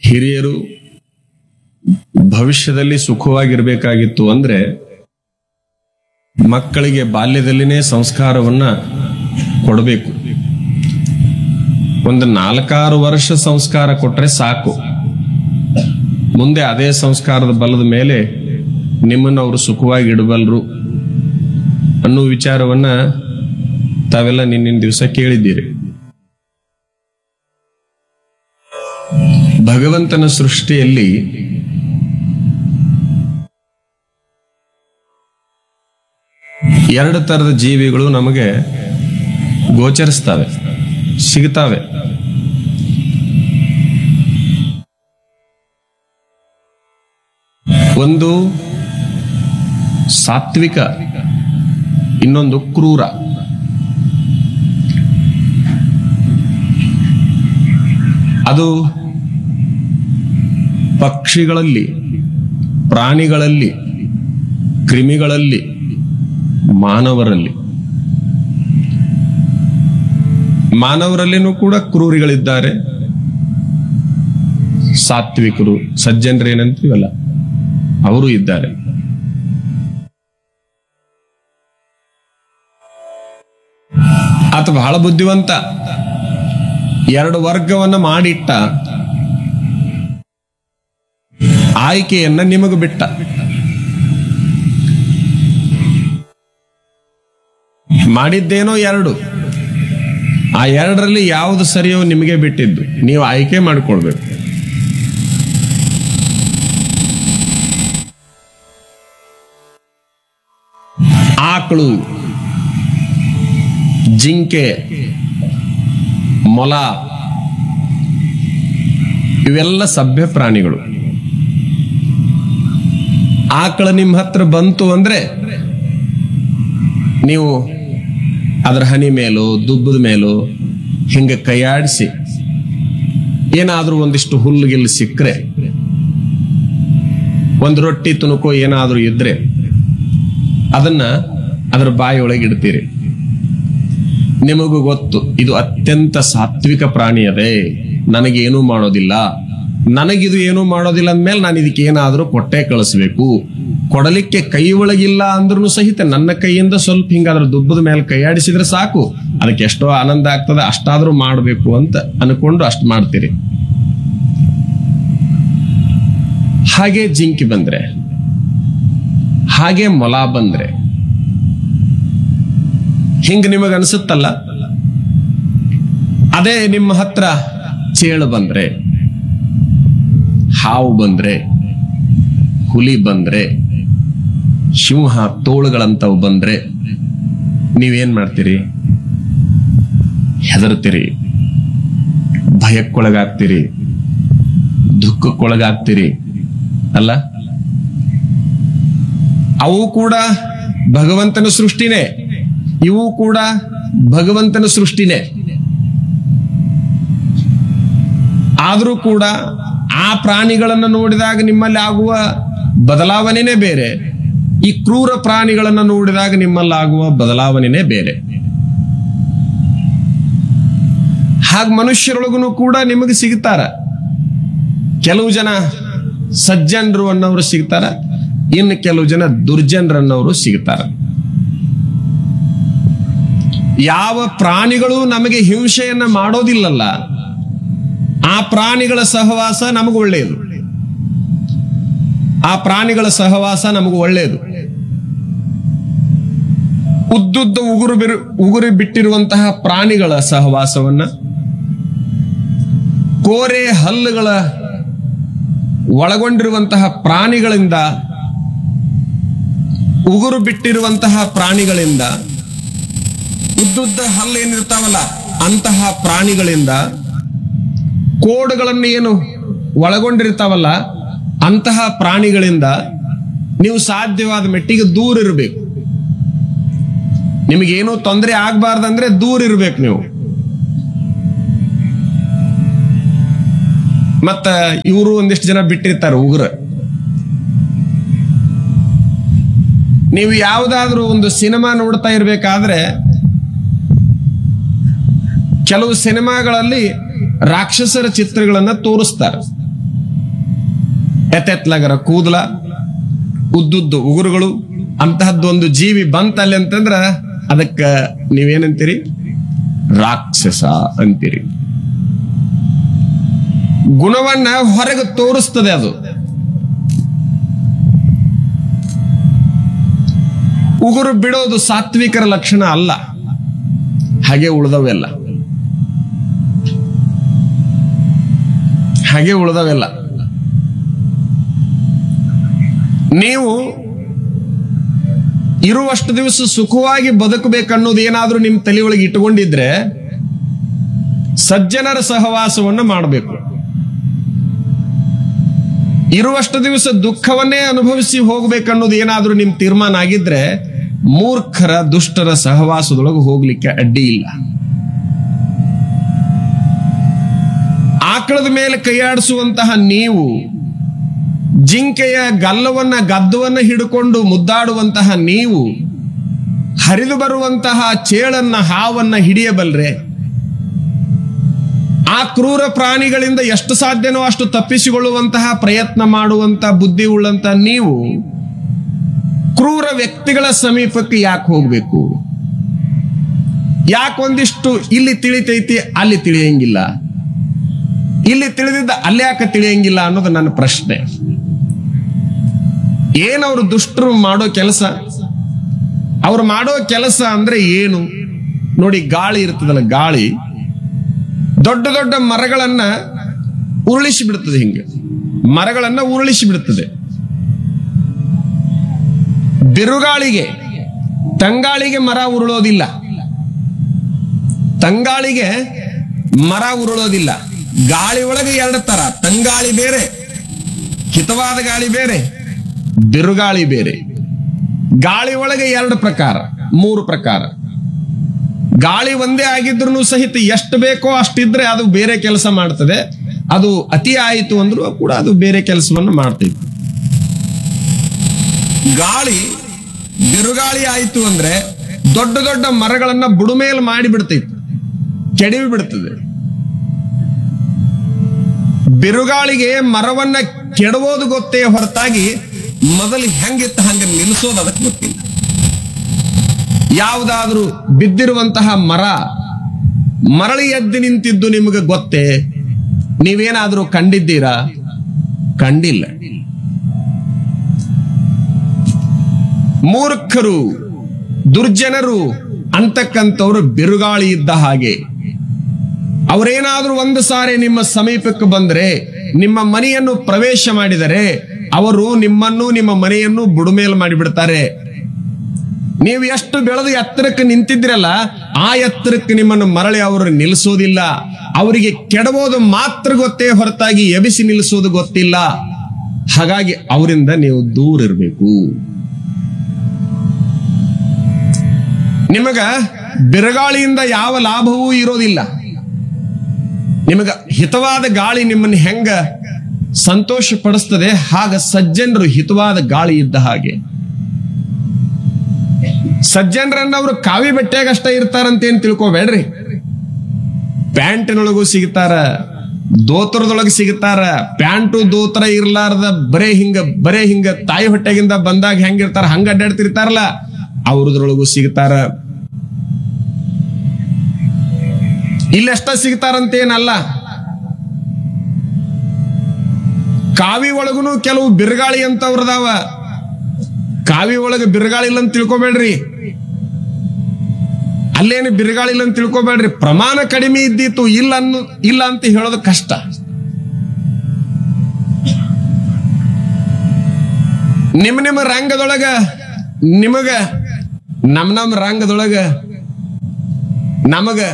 ಹಿರಿಯರು ಭವಿಷ್ಯದಲ್ಲಿ ಸುಖವಾಗಿರ್ಬೇಕಾಗಿತ್ತು ಅಂದ್ರೆ ಮಕ್ಕಳಿಗೆ ಬಾಲ್ಯದಲ್ಲಿನೇ ಸಂಸ್ಕಾರವನ್ನ ಕೊಡಬೇಕು ಒಂದು ನಾಲ್ಕಾರು ವರ್ಷ ಸಂಸ್ಕಾರ ಕೊಟ್ರೆ ಸಾಕು ಮುಂದೆ ಅದೇ ಸಂಸ್ಕಾರದ ಬಲದ ಮೇಲೆ ನಿಮ್ಮನ್ನು ಅವರು ಸುಖವಾಗಿ ಇಡಬಲ್ರು ಅನ್ನೋ ವಿಚಾರವನ್ನ ತಾವೆಲ್ಲ ನಿನ್ನಿನ ದಿವಸ ಕೇಳಿದ್ದೀರಿ ಭಗವಂತನ ಸೃಷ್ಟಿಯಲ್ಲಿ ಎರಡು ತರದ ಜೀವಿಗಳು ನಮಗೆ ಗೋಚರಿಸ್ತವೆ ಸಿಗ್ತವೆ ಒಂದು ಸಾತ್ವಿಕ ಇನ್ನೊಂದು ಕ್ರೂರ ಅದು ಪಕ್ಷಿಗಳಲ್ಲಿ ಪ್ರಾಣಿಗಳಲ್ಲಿ ಕ್ರಿಮಿಗಳಲ್ಲಿ ಮಾನವರಲ್ಲಿ ಮಾನವರಲ್ಲಿನೂ ಕೂಡ ಕ್ರೂರಿಗಳಿದ್ದಾರೆ ಸಾತ್ವಿಕರು ಸಜ್ಜನರು ಏನಂತೀವಲ್ಲ ಅವರು ಇದ್ದಾರೆ ಆತ ಬಹಳ ಬುದ್ಧಿವಂತ ಎರಡು ವರ್ಗವನ್ನ ಮಾಡಿಟ್ಟ ಆಯ್ಕೆಯನ್ನ ನಿಮಗೆ ಬಿಟ್ಟ ಮಾಡಿದ್ದೇನೋ ಎರಡು ಆ ಎರಡರಲ್ಲಿ ಯಾವುದು ಸರಿಯೋ ನಿಮಗೆ ಬಿಟ್ಟಿದ್ದು ನೀವು ಆಯ್ಕೆ ಮಾಡಿಕೊಳ್ಬೇಕು ಆಕಳು ಜಿಂಕೆ ಮೊಲ ಇವೆಲ್ಲ ಸಭ್ಯ ಪ್ರಾಣಿಗಳು ಆಕಳ ನಿಮ್ಮ ಹತ್ರ ಬಂತು ಅಂದ್ರೆ ನೀವು ಅದರ ಹನಿ ಮೇಲೋ ದುಬ್ಬದ ಮೇಲೋ ಹಿಂಗ ಕೈಯಾಡಿಸಿ ಏನಾದ್ರೂ ಒಂದಿಷ್ಟು ಹುಲ್ಲುಗಿಲ್ಲು ಸಿಕ್ಕರೆ ಒಂದು ರೊಟ್ಟಿ ತುಣುಕೋ ಏನಾದ್ರೂ ಇದ್ರೆ ಅದನ್ನ ಅದರ ಬಾಯಿಯೊಳಗೆ ಇಡ್ತೀರಿ ನಿಮಗೂ ಗೊತ್ತು ಇದು ಅತ್ಯಂತ ಸಾತ್ವಿಕ ಪ್ರಾಣಿ ಅದೇ ನನಗೇನೂ ಮಾಡೋದಿಲ್ಲ ನನಗಿದು ಏನೂ ಮಾಡೋದಿಲ್ಲ ಅಂದ್ಮೇಲೆ ನಾನು ಇದಕ್ಕೆ ಏನಾದರೂ ಕೊಟ್ಟೆ ಕಳಿಸ್ಬೇಕು ಕೊಡಲಿಕ್ಕೆ ಕೈ ಒಳಗಿಲ್ಲ ಅಂದ್ರೂ ಸಹಿತ ನನ್ನ ಕೈಯಿಂದ ಸ್ವಲ್ಪ ಹಿಂಗ ಅದ್ರ ದುಬ್ಬದ ಮೇಲೆ ಕೈಯಾಡಿಸಿದ್ರೆ ಸಾಕು ಅದಕ್ಕೆ ಎಷ್ಟೋ ಆನಂದ ಆಗ್ತದೆ ಅಷ್ಟಾದ್ರೂ ಮಾಡಬೇಕು ಅಂತ ಅನ್ಕೊಂಡು ಅಷ್ಟು ಮಾಡ್ತೀರಿ ಹಾಗೆ ಜಿಂಕಿ ಬಂದ್ರೆ ಹಾಗೆ ಮೊಲ ಬಂದ್ರೆ ಹಿಂಗ ನಿಮಗ ಅನ್ಸುತ್ತಲ್ಲ ಅದೇ ನಿಮ್ಮ ಹತ್ರ ಚೇಳು ಬಂದ್ರೆ ಹಾವು ಬಂದ್ರೆ ಹುಲಿ ಬಂದ್ರೆ ಸಿಂಹ ತೋಳುಗಳಂತವು ಬಂದ್ರೆ ನೀವೇನ್ ಮಾಡ್ತೀರಿ ಹೆದರ್ತೀರಿ ಭಯಕ್ಕೊಳಗಾಗ್ತೀರಿ ದುಃಖಕ್ಕೊಳಗಾಗ್ತೀರಿ ಅಲ್ಲ ಅವು ಕೂಡ ಭಗವಂತನ ಸೃಷ್ಟಿನೇ ಇವು ಕೂಡ ಭಗವಂತನ ಸೃಷ್ಟಿನೇ ಆದರೂ ಕೂಡ ಆ ಪ್ರಾಣಿಗಳನ್ನು ನೋಡಿದಾಗ ನಿಮ್ಮಲ್ಲಿ ಆಗುವ ಬದಲಾವಣೆನೇ ಬೇರೆ ಈ ಕ್ರೂರ ಪ್ರಾಣಿಗಳನ್ನು ನೋಡಿದಾಗ ನಿಮ್ಮಲ್ಲಿ ಆಗುವ ಬದಲಾವಣೆನೇ ಬೇರೆ ಹಾಗ ಮನುಷ್ಯರೊಳಗೂ ಕೂಡ ನಿಮಗೆ ಸಿಗ್ತಾರ ಕೆಲವು ಜನ ಸಜ್ಜನರು ಅನ್ನೋರು ಸಿಗ್ತಾರ ಇನ್ನು ಕೆಲವು ಜನ ದುರ್ಜನರನ್ನವರು ಸಿಗ್ತಾರ ಯಾವ ಪ್ರಾಣಿಗಳು ನಮಗೆ ಹಿಂಸೆಯನ್ನ ಮಾಡೋದಿಲ್ಲಲ್ಲ ಆ ಪ್ರಾಣಿಗಳ ಸಹವಾಸ ನಮಗೆ ಒಳ್ಳೆಯದು ಆ ಪ್ರಾಣಿಗಳ ಸಹವಾಸ ನಮಗೆ ಒಳ್ಳೆಯದು ಉದ್ದುದ್ದ ಉಗುರು ಬಿರು ಉಗುರು ಬಿಟ್ಟಿರುವಂತಹ ಪ್ರಾಣಿಗಳ ಸಹವಾಸವನ್ನ ಕೋರೆ ಹಲ್ಲುಗಳ ಒಳಗೊಂಡಿರುವಂತಹ ಪ್ರಾಣಿಗಳಿಂದ ಉಗುರು ಬಿಟ್ಟಿರುವಂತಹ ಪ್ರಾಣಿಗಳಿಂದ ಉದ್ದುದ್ದ ಹಲ್ಲು ಏನಿರ್ತಾವಲ್ಲ ಅಂತಹ ಪ್ರಾಣಿಗಳಿಂದ ಕೋಡುಗಳನ್ನು ಏನು ಒಳಗೊಂಡಿರ್ತಾವಲ್ಲ ಅಂತಹ ಪ್ರಾಣಿಗಳಿಂದ ನೀವು ಸಾಧ್ಯವಾದ ಮೆಟ್ಟಿಗೆ ದೂರ ಇರಬೇಕು ನಿಮಗೇನು ತೊಂದರೆ ಆಗ್ಬಾರ್ದಂದ್ರೆ ದೂರ ಇರ್ಬೇಕು ನೀವು ಮತ್ತ ಇವರು ಒಂದಿಷ್ಟು ಜನ ಬಿಟ್ಟಿರ್ತಾರೆ ಉಗುರ ನೀವು ಯಾವುದಾದ್ರೂ ಒಂದು ಸಿನಿಮಾ ನೋಡ್ತಾ ಇರ್ಬೇಕಾದ್ರೆ ಕೆಲವು ಸಿನಿಮಾಗಳಲ್ಲಿ ರಾಕ್ಷಸರ ಚಿತ್ರಗಳನ್ನ ತೋರಿಸ್ತಾರೆ ಎತ್ತೆತ್ಲಗರ ಕೂದಲ ಉದ್ದುದ್ದು ಉಗುರುಗಳು ಅಂತಹದ್ದೊಂದು ಜೀವಿ ಬಂತಲ್ಲಿ ಅಂತಂದ್ರ ಅದಕ್ಕ ನೀವೇನಂತೀರಿ ರಾಕ್ಷಸ ಅಂತೀರಿ ಗುಣವನ್ನ ಹೊರಗೆ ತೋರಿಸ್ತದೆ ಅದು ಉಗುರು ಬಿಡೋದು ಸಾತ್ವಿಕರ ಲಕ್ಷಣ ಅಲ್ಲ ಹಾಗೆ ಉಳಿದವೆಲ್ಲ ಹಾಗೆ ಉಳಿದವೆಲ್ಲ ನೀವು ಇರುವಷ್ಟು ದಿವಸ ಸುಖವಾಗಿ ಬದುಕಬೇಕನ್ನೋದು ಏನಾದ್ರೂ ನಿಮ್ ತಲೆ ಒಳಗೆ ಇಟ್ಟುಕೊಂಡಿದ್ರೆ ಸಜ್ಜನರ ಸಹವಾಸವನ್ನು ಮಾಡಬೇಕು ಇರುವಷ್ಟು ದಿವಸ ದುಃಖವನ್ನೇ ಅನುಭವಿಸಿ ಹೋಗ್ಬೇಕನ್ನೋದು ಏನಾದ್ರೂ ನಿಮ್ ತೀರ್ಮಾನ ಆಗಿದ್ರೆ ಮೂರ್ಖರ ದುಷ್ಟರ ಸಹವಾಸದೊಳಗೆ ಹೋಗ್ಲಿಕ್ಕೆ ಅಡ್ಡಿ ಇಲ್ಲ ಆಕಳದ ಮೇಲೆ ಕೈಯಾಡಿಸುವಂತಹ ನೀವು ಜಿಂಕೆಯ ಗಲ್ಲವನ್ನ ಗದ್ದವನ್ನ ಹಿಡ್ಕೊಂಡು ಮುದ್ದಾಡುವಂತಹ ನೀವು ಹರಿದು ಬರುವಂತಹ ಚೇಳನ್ನ ಹಾವನ್ನ ಹಿಡಿಯಬಲ್ರೆ ಆ ಕ್ರೂರ ಪ್ರಾಣಿಗಳಿಂದ ಎಷ್ಟು ಸಾಧ್ಯನೋ ಅಷ್ಟು ತಪ್ಪಿಸಿಕೊಳ್ಳುವಂತಹ ಪ್ರಯತ್ನ ಮಾಡುವಂತ ಬುದ್ಧಿ ಉಳ್ಳಂತ ನೀವು ಕ್ರೂರ ವ್ಯಕ್ತಿಗಳ ಸಮೀಪಕ್ಕೆ ಯಾಕೆ ಹೋಗ್ಬೇಕು ಯಾಕೆ ಒಂದಿಷ್ಟು ಇಲ್ಲಿ ತಿಳಿತೈತಿ ಅಲ್ಲಿ ತಿಳಿಯಂಗಿಲ್ಲ ಇಲ್ಲಿ ತಿಳಿದಿದ್ದ ಅಲ್ಲಿ ಯಾಕೆ ತಿಳಿಯಂಗಿಲ್ಲ ಅನ್ನೋದು ನನ್ನ ಪ್ರಶ್ನೆ ಏನವ್ರು ದುಷ್ಟರು ಮಾಡೋ ಕೆಲಸ ಅವ್ರು ಮಾಡೋ ಕೆಲಸ ಅಂದ್ರೆ ಏನು ನೋಡಿ ಗಾಳಿ ಇರ್ತದಲ್ಲ ಗಾಳಿ ದೊಡ್ಡ ದೊಡ್ಡ ಮರಗಳನ್ನ ಉರುಳಿಸಿ ಬಿಡುತ್ತದೆ ಹಿಂಗೆ ಮರಗಳನ್ನ ಉರುಳಿಸಿ ಬಿಡುತ್ತದೆ ಬಿರುಗಾಳಿಗೆ ತಂಗಾಳಿಗೆ ಮರ ಉರುಳೋದಿಲ್ಲ ತಂಗಾಳಿಗೆ ಮರ ಉರುಳೋದಿಲ್ಲ ಗಾಳಿ ಒಳಗೆ ಎರಡು ತರ ತಂಗಾಳಿ ಬೇರೆ ಹಿತವಾದ ಗಾಳಿ ಬೇರೆ ಬಿರುಗಾಳಿ ಬೇರೆ ಗಾಳಿ ಒಳಗೆ ಎರಡು ಪ್ರಕಾರ ಮೂರು ಪ್ರಕಾರ ಗಾಳಿ ಒಂದೇ ಆಗಿದ್ರು ಸಹಿತ ಎಷ್ಟು ಬೇಕೋ ಅಷ್ಟಿದ್ರೆ ಅದು ಬೇರೆ ಕೆಲಸ ಮಾಡ್ತದೆ ಅದು ಅತಿ ಆಯಿತು ಅಂದ್ರೂ ಕೂಡ ಅದು ಬೇರೆ ಕೆಲಸವನ್ನು ಮಾಡ್ತೈತಿ ಗಾಳಿ ಬಿರುಗಾಳಿ ಆಯಿತು ಅಂದ್ರೆ ದೊಡ್ಡ ದೊಡ್ಡ ಮರಗಳನ್ನ ಬುಡುಮೇಲ್ ಮಾಡಿ ಬಿಡ್ತೈತಿ ಕೆಡವಿ ಬಿಡ್ತದೆ ಬಿರುಗಾಳಿಗೆ ಮರವನ್ನ ಕೆಡವೋದು ಗೊತ್ತೇ ಹೊರತಾಗಿ ಮೊದಲು ಹೆಂಗಿತ್ತ ಹಂಗ ನಿಲ್ಲಿಸೋದು ಅದಕ್ಕೆ ಗೊತ್ತಿಲ್ಲ ಯಾವುದಾದ್ರೂ ಬಿದ್ದಿರುವಂತಹ ಮರ ಮರಳಿ ಎದ್ದು ನಿಂತಿದ್ದು ನಿಮಗೆ ಗೊತ್ತೇ ನೀವೇನಾದ್ರೂ ಕಂಡಿದ್ದೀರಾ ಕಂಡಿಲ್ಲ ಮೂರ್ಖರು ದುರ್ಜನರು ಅಂತಕ್ಕಂಥವ್ರು ಬಿರುಗಾಳಿ ಇದ್ದ ಹಾಗೆ ಅವರೇನಾದ್ರೂ ಒಂದು ಸಾರಿ ನಿಮ್ಮ ಸಮೀಪಕ್ಕೆ ಬಂದ್ರೆ ನಿಮ್ಮ ಮನೆಯನ್ನು ಪ್ರವೇಶ ಮಾಡಿದರೆ ಅವರು ನಿಮ್ಮನ್ನು ನಿಮ್ಮ ಮನೆಯನ್ನು ಬುಡುಮೇಲು ಮಾಡಿಬಿಡ್ತಾರೆ ನೀವು ಎಷ್ಟು ಬೆಳೆದು ಎತ್ತರಕ್ಕೆ ನಿಂತಿದ್ರಲ್ಲ ಆ ಎತ್ತರಕ್ಕೆ ನಿಮ್ಮನ್ನು ಮರಳಿ ಅವರು ನಿಲ್ಲಿಸೋದಿಲ್ಲ ಅವರಿಗೆ ಕೆಡವೋದು ಮಾತ್ರ ಗೊತ್ತೇ ಹೊರತಾಗಿ ಎಬಿಸಿ ನಿಲ್ಲಿಸೋದು ಗೊತ್ತಿಲ್ಲ ಹಾಗಾಗಿ ಅವರಿಂದ ನೀವು ದೂರ ಇರಬೇಕು ನಿಮಗ ಬಿರುಗಾಳಿಯಿಂದ ಯಾವ ಲಾಭವೂ ಇರೋದಿಲ್ಲ ನಿಮಗ ಹಿತವಾದ ಗಾಳಿ ನಿಮ್ಮನ್ನು ಹೆಂಗ ಸಂತೋಷ ಪಡಿಸ್ತದೆ ಹಾಗ ಸಜ್ಜನರು ಹಿತವಾದ ಗಾಳಿ ಇದ್ದ ಹಾಗೆ ಸಜ್ಜನರನ್ನ ಅವರು ಕಾವಿ ಬಟ್ಟೆಯಾಗ ಅಷ್ಟ ಇರ್ತಾರಂತೇನ್ ತಿಳ್ಕೊಬೇಡ್ರಿ ಪ್ಯಾಂಟಿನೊಳಗೂ ಸಿಗ್ತಾರ ದೋತರದೊಳಗೆ ಸಿಗ್ತಾರ ಪ್ಯಾಂಟು ದೋತರ ಇರ್ಲಾರ್ದ ಬರೇ ಹಿಂಗ ಬರೇ ಹಿಂಗ ತಾಯಿ ಹೊಟ್ಟೆಗಿಂದ ಬಂದಾಗ ಹೆಂಗಿರ್ತಾರ ಹಂಗ ಅಡ್ಡಾಡ್ತಿರ್ತಾರಲ್ಲ ಅವ್ರದ್ರೊಳಗೂ ಸಿಗ್ತಾರ ಇಲ್ಲೆಷ್ಟ ಸಿಗ್ತಾರಂತೇನಲ್ಲ ಕಾವಿ ಒಳಗುನು ಕೆಲವು ಬಿರುಗಾಳಿ ಅಂತವ್ರದಾವ ಕಾವಿ ಒಳಗೆ ಬಿರುಗಾಳಿ ಇಲ್ಲ ಅಂತ ತಿಳ್ಕೊಬೇಡ್ರಿ ಅಲ್ಲೇನು ಬಿರುಗಾಳಿ ಇಲ್ಲ ಅಂತ ತಿಳ್ಕೊಬೇಡ್ರಿ ಪ್ರಮಾಣ ಕಡಿಮೆ ಇದ್ದಿತ್ತು ಇಲ್ಲ ಅನ್ನು ಇಲ್ಲ ಅಂತ ಹೇಳೋದು ಕಷ್ಟ ನಿಮ್ ನಿಮ್ಮ ರಂಗದೊಳಗ ನಿಮಗ ನಮ್ ನಮ್ ರಂಗದೊಳಗ ನಮಗ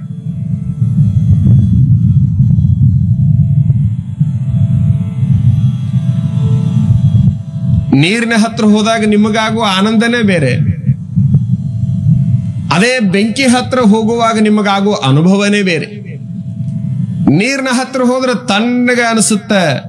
ನೀರಿನ ಹತ್ರ ಹೋದಾಗ ನಿಮಗಾಗುವ ಆನಂದನೇ ಬೇರೆ ಅದೇ ಬೆಂಕಿ ಹತ್ರ ಹೋಗುವಾಗ ನಿಮಗಾಗುವ ಅನುಭವನೇ ಬೇರೆ ನೀರಿನ ಹತ್ರ ಹೋದ್ರೆ ತಣ್ಣಗೆ ಅನಿಸುತ್ತೆ